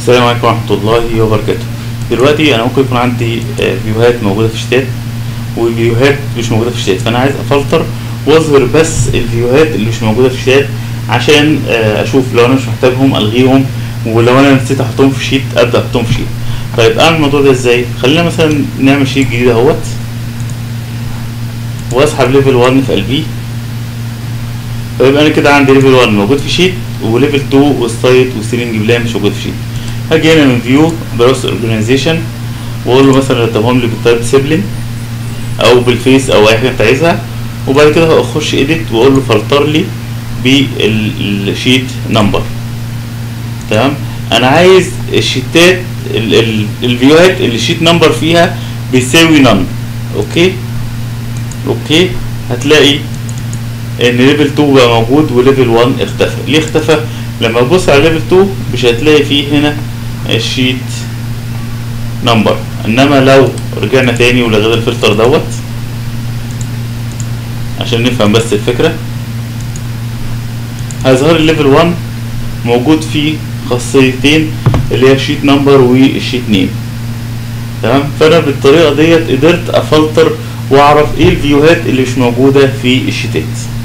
السلام عليكم ورحمة الله وبركاته دلوقتي أنا ممكن يكون عندي آه، فيوهات موجودة في الشتات وفيوهات مش موجودة في الشتات فأنا عايز أفلتر وأظهر بس الفيوهات اللي مش موجودة في الشتات عشان آه، أشوف لو أنا مش محتاجهم ألغيهم ولو أنا نسيت أحطهم في شيت أبدأ أحطهم في شيت طيب أعمل الموضوع ده إزاي؟ خلينا مثلا نعمل شيت جديد أهوت وأسحب ليفل 1 في قلبيه فيبقى أنا كده عندي ليفل 1 موجود في شيت وليفل 2 وستايت وستيلنج بلان مش موجود في شيت هاجي هنا من فيو براوس اورجانيزيشن واقول له مثلا رتبهم لي بالتايب سيبلين او بالفيس او اي حاجه انت عايزها وبعد كده اخش ايديت واقول له فلتر لي بالشيت نمبر تمام انا عايز الشيتات ال- ال- الفيوهات اللي الشيت نمبر فيها بيساوي نون اوكي اوكي هتلاقي ان ليفل 2 بقى موجود وليفل 1 اختفى ليه اختفى لما تبص على ليفل 2 مش هتلاقي فيه هنا الشيت نمبر انما لو رجعنا تاني ولغينا الفلتر دوت عشان نفهم بس الفكرة هيظهر الليفل 1 موجود فيه خاصيتين اللي هي الشيت نمبر والشيت نيم تمام فانا بالطريقة ديت قدرت افلتر واعرف ايه الفيوهات اللي مش موجودة في الشيتات